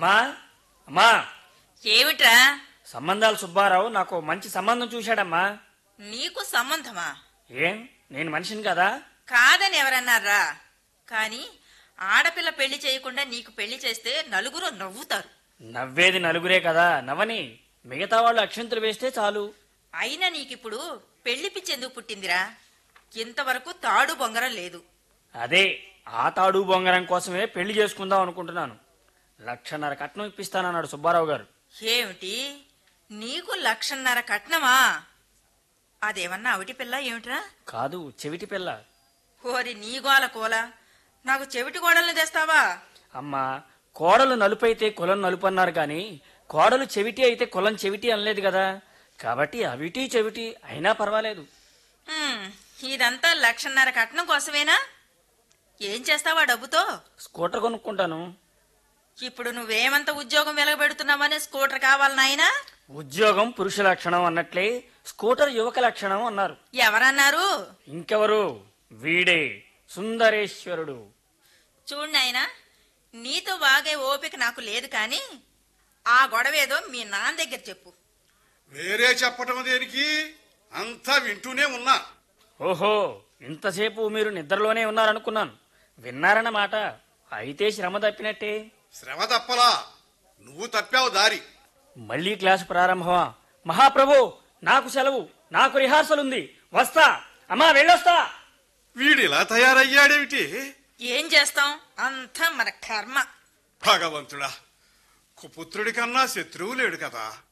అమ్మా అమ్మా ఏమిట్రా సంబంధాలు సుబ్బారావు నాకు మంచి సంబంధం చూశాడమ్మా నీకు సంబంధమా ఏం నేను మనిషిని కదా కాదని ఎవరన్నారా కాని ఆడపిల్ల పెళ్లి చేయకుండా నీకు పెళ్లి చేస్తే నలుగురు నవ్వుతారు నవ్వేది నలుగురే కదా నవ్వని మిగతా వాళ్ళు అక్షంతలు వేస్తే చాలు అయినా నీకిప్పుడు పెళ్లి పిచ్చెందుకు పుట్టిందిరా ఇంతవరకు తాడు బొంగరం లేదు అదే ఆ తాడు బొంగరం కోసమే పెళ్లి చేసుకుందాం అనుకుంటున్నాను లక్షన్నర కట్నం ఇప్పిస్తానన్నాడు సుబ్బారావు గారు ఏమిటి నీకు లక్షన్నర కట్నమా అదేమన్నా అవిటి పిల్ల ఏమిట్రా కాదు చెవిటి పిల్ల ఓరి నీ గోల కోల నాకు చెవిటి గోడల్ని తెస్తావా అమ్మా కోడలు నలుపైతే కులం నలుపు అన్నారు కానీ కోడలు చెవిటి అయితే కులం చెవిటి అనలేదు కదా కాబట్టి అవిటి చెవిటి అయినా పర్వాలేదు హ్మ్, ఇదంతా లక్షన్నర కట్నం కోసమేనా ఏం చేస్తావా డబ్బుతో స్కూటర్ కొనుక్కుంటాను ఇప్పుడు నువ్వేమంత ఉద్యోగం వెలగబెడుతున్నావని స్కూటర్ కావాలి నాయనా ఉద్యోగం పురుష లక్షణం అన్నట్లే స్కూటర్ యువక లక్షణం అన్నారు ఎవరన్నారు ఇంకెవరు వీడే సుందరేశ్వరుడు చూడు నాయనా నీతో వాగే ఓపిక నాకు లేదు కానీ ఆ గొడవేదో మీ నాన్న దగ్గర చెప్పు వేరే చెప్పటం దేనికి అంతా వింటూనే ఉన్నా ఓహో ఇంతసేపు మీరు నిద్రలోనే ఉన్నారనుకున్నాను విన్నారన్నమాట అయితే శ్రమ తప్పినట్టే శ్రమ తప్పలా నువ్వు తప్పావు దారి మళ్ళీ క్లాసు ప్రారంభమా మహాప్రభు నాకు సెలవు నాకు రిహార్సల్ ఉంది వస్తా అమ్మా వెళ్ళొస్తా వీడిలా తయారయ్యాడేమిటి ఏం చేస్తాం అంతా మన కర్మ భగవంతుడా కుపుత్రుడి కన్నా శత్రువు లేడు కదా